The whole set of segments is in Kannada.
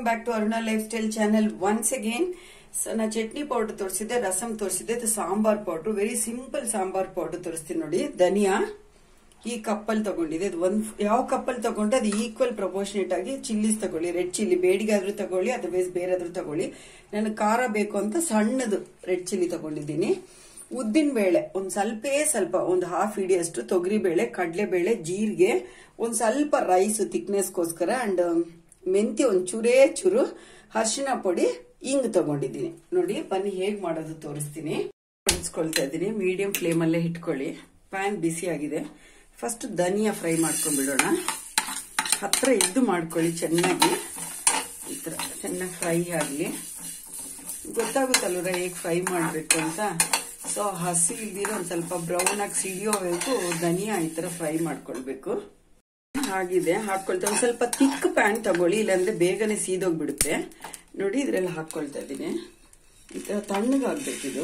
back to Aruna lifestyle channel once again so ನಾ ಚಟ್ನಿ ಪೌಡರ್ ತೋರಿಸಿದ್ದೆ ರಸಂ ತೋರಿಸಿದ್ದೆ ಇದು sambar powder very simple sambar powder ತೋರಿಸ್ತೀನಿ ನೋಡಿ ಧನಿಯಾ ಈ ಕಪ್ಪಲ್ಲಿ ತಗೊಂಡಿದೆ ಇದು ಒಂದ್ ಯಾವ ಕಪ್ಪಲ್ಲಿ ತಗೊಂಡ್ರೆ ಅದು ಈಕ್ವಲ್ ಪ್ರಪೋರ್ಷನೇಟ್ ಆಗಿ ಚಿಲ್ಲಿಸ್ ತಗೊಳ್ಳಿ ರೆಡ್ ಚಿಲ್ಲಿ ಬೇಡಿಗೆ ಆದ್ರೂ ತಗೊಳ್ಳಿ ಅದರ್ವೈಸ್ ಬೇರಾದ್ರೂ ತಗೊಳ್ಳಿ ನನಗೆ ಖಾರ ಬೇಕು ಅಂತ ಸಣ್ಣದು ರೆಡ್ ಚಿಲ್ಲಿ ತಗೊಂಡಿದ್ದೀನಿ ಉದ್ದಿನ ಬೇಳೆ ಒಂದ್ ಸ್ವಲ್ಪೇ ಸ್ವಲ್ಪ ಒಂದು ಹಾಫ್ ಇಡಿಯಷ್ಟು ತೊಗರಿ ಬೇಳೆ ಕಡಲೆಬೇಳೆ ಜೀರಿಗೆ ಒಂದ್ ಸ್ವಲ್ಪ ರೈಸ್ ಥಿಕ್ನೆಸ್ಗೋಸ್ಕರ ಅಂಡ್ ಮೆಂತ್ಯ ಒಂದ್ ಚೂರೇ ಚೂರು ಅರಿಶಿನ ಪುಡಿ ಹಿಂಗ್ ತಗೊಂಡಿದ್ದೀನಿ ನೋಡಿ ಬನ್ನಿ ಹೇಗ್ ಮಾಡೋದು ತೋರಿಸ್ತೀನಿ ಕಲಿಸ್ಕೊಳ್ತಾ ಇದ್ದೀನಿ ಮೀಡಿಯಂ ಫ್ಲೇಮ್ ಅಲ್ಲೇ ಇಟ್ಕೊಳ್ಳಿ ಪ್ಯಾನ್ ಬಿಸಿ ಆಗಿದೆ ಫಸ್ಟ್ ಧನಿಯಾ ಫ್ರೈ ಮಾಡ್ಕೊಂಡ್ಬಿಡೋಣ ಹತ್ರ ಇದ್ದು ಮಾಡ್ಕೊಳ್ಳಿ ಚೆನ್ನಾಗಿ ಈ ತರ ಚೆನ್ನಾಗಿ ಫ್ರೈ ಆಗಲಿ ಗೊತ್ತಾಗುತ್ತಲ್ವ ಹೇಗೆ ಫ್ರೈ ಮಾಡಬೇಕು ಅಂತ ಸೊ ಹಸಿ ಇಲ್ದಿರೋ ಒಂದು ಸ್ವಲ್ಪ ಬ್ರೌನ್ ಆಗಿ ಸಿಡಿಯೋಬೇಕು ಧನಿಯಾ ಈ ತರ ಫ್ರೈ ಮಾಡ್ಕೊಳ್ಬೇಕು ಆಗಿದೆ ಹಾಕೊಳ್ತಾ ಒಂದು ಸ್ವಲ್ಪ ತಿಕ್ ಪ್ಯಾನ್ ತಗೊಳ್ಳಿ ಇಲ್ಲಾಂದ್ರೆ ಬೇಗನೆ ಸೀದೋಗ್ಬಿಡುತ್ತೆ ನೋಡಿ ಇದ್ರಲ್ಲಿ ಹಾಕೊಳ್ತಾ ಇದ್ದೀನಿ ಈ ತರ ತಣ್ಣಗಾಗ್ಬೇಕಿದು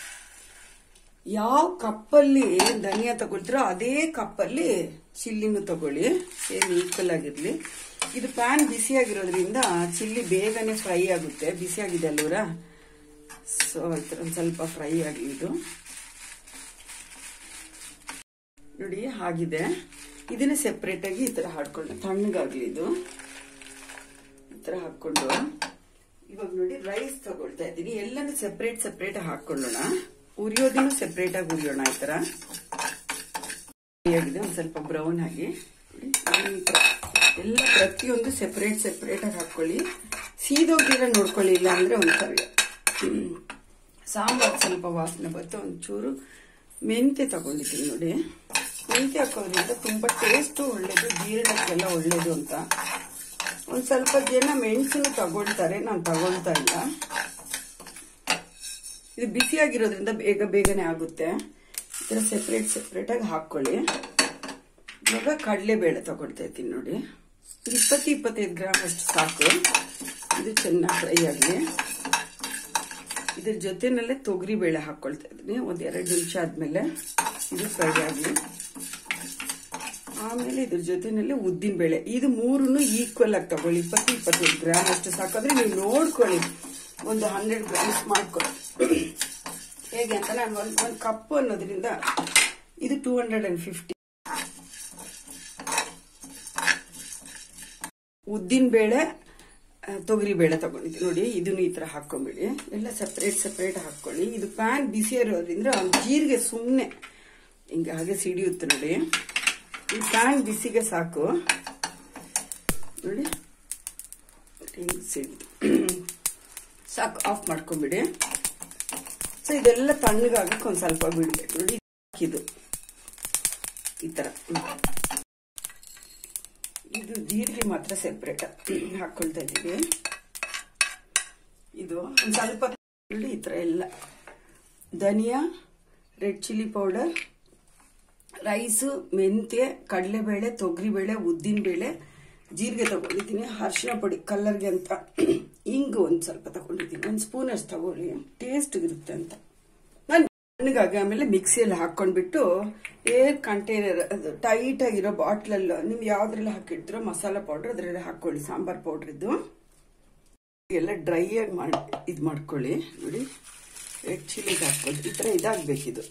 ಯಾವ ಕಪ್ಪಲ್ಲಿ ಧನಿಯಾ ತಗೊಳ್ತೀರೋ ಅದೇ ಕಪ್ಪಲ್ಲಿ ಚಿಲ್ಲಿನೂ ತಗೊಳ್ಳಿ ಸೇಮ್ ಈಕ್ವಲ್ ಆಗಿರ್ಲಿ ಇದು ಪ್ಯಾನ್ ಬಿಸಿಯಾಗಿರೋದ್ರಿಂದ ಚಿಲ್ಲಿ ಬೇಗನೆ ಫ್ರೈ ಆಗುತ್ತೆ ಬಿಸಿಯಾಗಿದೆ ಅಲ್ವರ ಸೊ ಈ ಥರ ಒಂದು ಸ್ವಲ್ಪ ಫ್ರೈ ಆಗಲಿ ಇದು ನೋಡಿ ಆಗಿದೆ ಇದನ್ನ ಸೆಪ್ರೇಟ್ ಆಗಿ ಈ ತರ ಹಾಡ್ಕೊಂಡು ತಣ್ಣಗಾಗ್ಲಿ ಇದು ಈ ತರ ಹಾಕೊಂಡು ಇವಾಗ ನೋಡಿ ರೈಸ್ ತಗೊಳ್ತಾ ಇದ್ದೀನಿ ಎಲ್ಲನೂ ಸೆಪ್ರೇಟ್ ಸೆಪ್ರೇಟ್ ಹಾಕೊಳ್ಳೋಣ ಉರಿಯೋದನ್ನು ಸೆಪ್ರೇಟ್ ಆಗಿ ಉರಿಯೋಣ ಈ ತರ ಆಗಿದೆ ಒಂದ್ ಸ್ವಲ್ಪ ಬ್ರೌನ್ ಆಗಿ ಎಲ್ಲ ಪ್ರತಿಯೊಂದು ಸೆಪ್ರೇಟ್ ಸೆಪ್ರೇಟ್ ಆಗಿ ಹಾಕೊಳ್ಳಿ ಸೀದೋಗಿರ ನೋಡ್ಕೊಳ್ಳಿ ಇಲ್ಲ ಅಂದ್ರೆ ಒಂದ್ಸರಿ ಸಾಂಬಾರ್ ಸ್ವಲ್ಪ ವಾಸನೆ ಬರುತ್ತೆ ಒಂಚೂರು ಮೆಂತೆ ತಗೊಂಡಿದ್ದೀನಿ ನೋಡಿ ಮೆಂತೆ ಹಾಕೋದ್ರಿಂದ ತುಂಬಾ ಟೇಸ್ಟು ಒಳ್ಳೇದು ಜೀರ್ಣಕ್ಕೆಲ್ಲ ಒಳ್ಳೇದು ಅಂತ ಒಂದ್ ಸ್ವಲ್ಪ ಜನ ಮೆಣಸನ್ನು ತಗೊಳ್ತಾರೆ ನಾನು ತಗೊಳ್ತಾ ಇಲ್ಲ ಇದು ಬಿಸಿಯಾಗಿರೋದ್ರಿಂದ ಬೇಗ ಬೇಗನೆ ಆಗುತ್ತೆ ಈ ಥರ ಸೆಪ್ರೇಟ್ ಸೆಪ್ರೇಟ್ ಆಗಿ ಹಾಕೊಳ್ಳಿ ಇವಾಗ ಕಡಲೆಬೇಳೆ ತಗೊಳ್ತಾ ಇದ್ದೀನಿ ನೋಡಿ ಇಪ್ಪತ್ತು ಇಪ್ಪತ್ತೈದು ಗ್ರಾಮ್ ಅಷ್ಟು ಸಾಕು ಇದು ಚೆನ್ನಾಗಿ ಫ್ರೈ ಆಗಲಿ ಇದ್ರ ಜೊತೆನಲ್ಲೇ ತೊಗರಿ ಬೇಳೆ ಹಾಕೊಳ್ತಾ ಇದ್ದೀನಿ ಒಂದ್ ಎರಡು ನಿಮಿಷ ಆದ್ಮೇಲೆ ಇದು ಫ್ರೈ ಆಗಲಿ ಆಮೇಲೆ ಇದ್ರ ಜೊತೆನಲ್ಲಿ ಉದ್ದಿನ ಬೇಳೆ ಇದು ಮೂರನ್ನು ಈಕ್ವಲ್ ಆಗಿ ತಗೊಳ್ಳಿ ಇಪ್ಪತ್ತು ಇಪ್ಪತ್ತೈದು ಗ್ರಾಮ್ ಅಷ್ಟು ಸಾಕಾದ್ರೆ ನೀವು ನೋಡ್ಕೊಳ್ಳಿ ಒಂದು ಹಂಡ್ರೆಡ್ ಗ್ರಾಮ್ಸ್ ಮಾಡ್ಕೊಳ್ಳಿ ಹೇಗೆ ಅಂತ ನಾನು ಒಂದು ಒಂದು ಕಪ್ ಅನ್ನೋದ್ರಿಂದ ಇದು ಟೂ ಹಂಡ್ರೆಡ್ ಅಂಡ್ ಫಿಫ್ಟಿ ಉದ್ದಿನ ಬೇಳೆ ತೊಗರಿ ಬೇಳೆ ತಗೊಂಡಿದ್ದೀನಿ ನೋಡಿ ಇದನ್ನು ಈ ತರ ಹಾಕೊಂಡ್ಬಿಡಿ ಎಲ್ಲ ಸೆಪರೇಟ್ ಸೆಪರೇಟ್ ಹಾಕೊಳ್ಳಿ ಇದು ಪ್ಯಾನ್ ಬಿಸಿ ಇರೋದ್ರಿಂದ ಜೀರಿಗೆ ಸುಮ್ಮನೆ ಹಿಂಗೆ ಹಾಗೆ ಸಿಡಿಯುತ್ತೆ ನೋಡಿ ಈ ಪ್ಯಾನ್ ಬಿಸಿಗೆ ಸಾಕು ನೋಡಿ ಹಿಂಗೆ ಸಿಡಿದು ಸಾಕು ಆಫ್ ಮಾಡ್ಕೊಂಡ್ಬಿಡಿ ಸೊ ಇದೆಲ್ಲ ತಣ್ಣಗಾಗಕ್ಕೆ ಒಂದು ಸ್ವಲ್ಪ ಬಿಡ್ಬೇಕು ನೋಡಿ ಇದು ಈ ತರ ಇದು ಜೀರಿಗೆ ಮಾತ್ರ ಸೆಪ್ರೇಟ್ ಹಾಕೊಳ್ತಾ ಇದ್ದೀವಿ ಇದು ಒಂದು ಸ್ವಲ್ಪ ನೋಡಿ ಈ ತರ ಎಲ್ಲ ಧನಿಯಾ ರೆಡ್ ಚಿಲ್ಲಿ ಪೌಡರ್ ರೈಸು ಮೆಂತ್ಯ ಕಡಲೆಬೇಳೆ ತೊಗರಿಬೇಳೆ ಉದ್ದಿನಬೇಳೆ ಜೀರಿಗೆ ತಗೊಂಡಿದ್ದೀನಿ ಅರಿಶಿನ ಪುಡಿ ಕಲರ್ಗೆ ಅಂತ ಹಿಂಗು ಒಂದು ಸ್ವಲ್ಪ ತಗೊಂಡಿದ್ದೀನಿ ಒಂದು ಸ್ಪೂನ್ ಅಷ್ಟು ತಗೊಳ್ಳಿ ಟೇಸ್ಟ್ ಇರುತ್ತೆ ಅಂತ ನಾನು ತಣ್ಣಗಾಗಿ ಆಮೇಲೆ ಮಿಕ್ಸಿಯಲ್ಲಿ ಹಾಕೊಂಡ್ಬಿಟ್ಟು ಏರ್ ಕಂಟೈನರ್ ಅದು ಟೈಟ್ ಆಗಿರೋ ಬಾಟ್ಲಲ್ಲಿ ನಿಮ್ಗೆ ಯಾವ್ದ್ರಲ್ಲಿ ಹಾಕಿಡ್ತಿರೋ ಮಸಾಲಾ ಪೌಡರ್ ಅದರಲ್ಲಿ ಹಾಕೊಳ್ಳಿ ಸಾಂಬಾರ್ ಪೌಡರ್ ಇದು ಎಲ್ಲ ಡ್ರೈ ಆಗಿ ಮಾಡಿ ಇದು ಮಾಡ್ಕೊಳ್ಳಿ ನೋಡಿ ರೆಡ್ ಚಿಲ್ಲಿಗೆ ಹಾಕೊಳ್ಳಿ ಈ ಥರ ಇದಾಗಬೇಕಿದು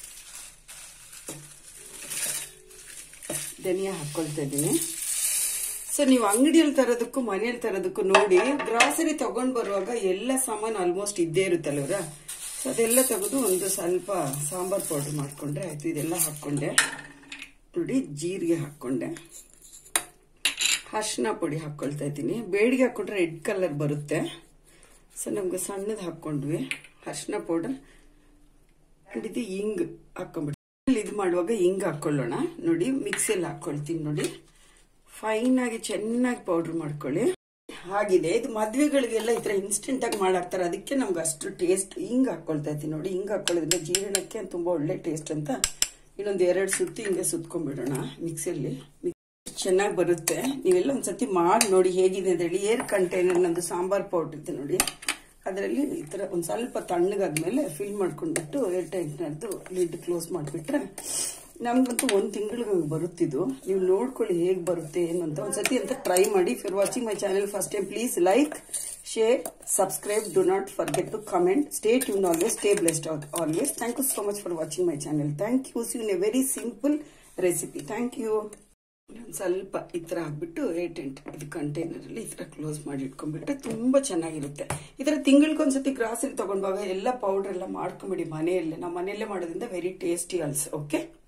ಧನಿಯಾ ಹಾಕೊಳ್ತಾ ಇದ್ದೀನಿ ಸೊ ನೀವು ಅಂಗಡಿಯಲ್ಲಿ ತರೋದಕ್ಕೂ ಮನೆಯಲ್ಲಿ ತರೋದಕ್ಕೂ ನೋಡಿ ಗ್ರಾಸರಿ ತಗೊಂಡ್ ಬರುವಾಗ ಎಲ್ಲ ಸಾಮಾನು ಆಲ್ಮೋಸ್ಟ್ ಇದ್ದೇ ಇರುತ್ತಲ್ವರ ಸೊ ಅದೆಲ್ಲ ತೆಗೆದು ಒಂದು ಸ್ವಲ್ಪ ಸಾಂಬಾರ್ ಪೌಡರ್ ಮಾಡ್ಕೊಂಡ್ರೆ ಆಯ್ತು ಇದೆಲ್ಲ ಹಾಕ್ಕೊಂಡೆ ನೋಡಿ ಜೀರಿಗೆ ಹಾಕ್ಕೊಂಡೆ ಅರ್ಶಿನ ಪುಡಿ ಹಾಕ್ಕೊಳ್ತಾ ಇದ್ದೀನಿ ಬೇಡಿಗೆ ಹಾಕ್ಕೊಂಡ್ರೆ ರೆಡ್ ಕಲರ್ ಬರುತ್ತೆ ಸೊ ನಮ್ಗೆ ಸಣ್ಣದು ಹಾಕ್ಕೊಂಡ್ವಿ ಅರ್ಶಿನ ಪೌಡರ್ ಇದು ಹಿಂಗ್ ಹಾಕೊಂಡ್ಬಿಟ್ಟು ಇದು ಮಾಡುವಾಗ ಹಿಂಗ್ ಹಾಕೊಳ್ಳೋಣ ನೋಡಿ ಮಿಕ್ಸಿಯಲ್ಲಿ ಹಾಕೊಳ್ತೀನಿ ನೋಡಿ ಫೈನ್ ಆಗಿ ಚೆನ್ನಾಗಿ ಪೌಡರ್ ಮಾಡ್ಕೊಳ್ಳಿ ಆಗಿದೆ ಇದು ಮದ್ವೆಗಳಿಗೆಲ್ಲ ಈ ತರ ಇನ್ಸ್ಟೆಂಟ್ ಆಗಿ ಮಾಡಾಕ್ತಾರೆ ಅದಕ್ಕೆ ನಮ್ಗೆ ಅಷ್ಟು ಟೇಸ್ಟ್ ಹಿಂಗ್ ಹಾಕೊಳ್ತಾ ಇದ್ದೀನಿ ನೋಡಿ ಹಿಂಗ್ ಹಾಕೊಳ್ಳೋದ್ರಿಂದ ಜೀರ್ಣಕ್ಕೆ ತುಂಬಾ ಒಳ್ಳೆ ಟೇಸ್ಟ್ ಅಂತ ಇನ್ನೊಂದು ಎರಡು ಸುತ್ತಿ ಹಿಂಗೆ ಸುತ್ಕೊಂಡ್ಬಿಡೋಣ ಮಿಕ್ಸಿಯಲ್ಲಿ ಚೆನ್ನಾಗಿ ಬರುತ್ತೆ ನೀವೆಲ್ಲ ಒಂದ್ಸತಿ ಮಾಡಿ ನೋಡಿ ಹೇಗಿದೆ ಅಂತ ಹೇಳಿ ಏರ್ ಕಂಟೈನರ್ ನಂದು ಸಾಂಬಾರ್ ಪೌಡರ್ ಇದೆ ನೋಡಿ ಅದರಲ್ಲಿ ಈ ತರ ಒಂದ್ ಸ್ವಲ್ಪ ತಣ್ಣಗಾದ್ಮೇಲೆ ಫಿಲ್ ಮಾಡ್ಕೊಂಡ್ಬಿಟ್ಟು ಏರ್ ಟೈಟ್ನದ್ದು ಲಿಡ್ ಕ್ಲೋಸ್ ಮಾಡಿಬಿಟ್ರೆ ನಮ್ಗಂತೂ ಒಂದು ತಿಂಗಳಿಗೆ ಬರುತ್ತಿದ್ದು ನೀವು ನೋಡ್ಕೊಳ್ಳಿ ಹೇಗೆ ಬರುತ್ತೆ ಏನು ಅಂತ ಒಂದ್ಸತಿ ಅಂತ ಟ್ರೈ ಮಾಡಿ if you're watching my channel first time please like share subscribe do not forget to comment stay tune always stay blessed always thank you so much for watching my channel thank you see in a very simple recipe thank you ಸ್ವಲ್ಪ ಈ ಥರ ಹಾಕ್ಬಿಟ್ಟು ಏಟ್ ಎಂಟ್ ಇದು ಕಂಟೈನರಲ್ಲಿ ಈ ಥರ ಕ್ಲೋಸ್ ಮಾಡಿ ಇಟ್ಕೊಂಡ್ಬಿಟ್ರೆ ತುಂಬ ಚೆನ್ನಾಗಿರುತ್ತೆ ಈ ಥರ ತಿಂಗಳಿಗೊಂದ್ಸತಿ ಗ್ರಾಸರಿ ತಗೊಂಡಾಗ ಎಲ್ಲ ಪೌಡರ್ ಎಲ್ಲ ಮಾಡ್ಕೊಂಬಿಡಿ ಮನೆಯಲ್ಲೇ ನಾವು ಮನೆಯಲ್ಲೇ ಮಾಡೋದ್ರಿಂದ ವೆರಿ ಟೇಸ್ಟಿ ಆಲ್ಸೋ ಓಕೆ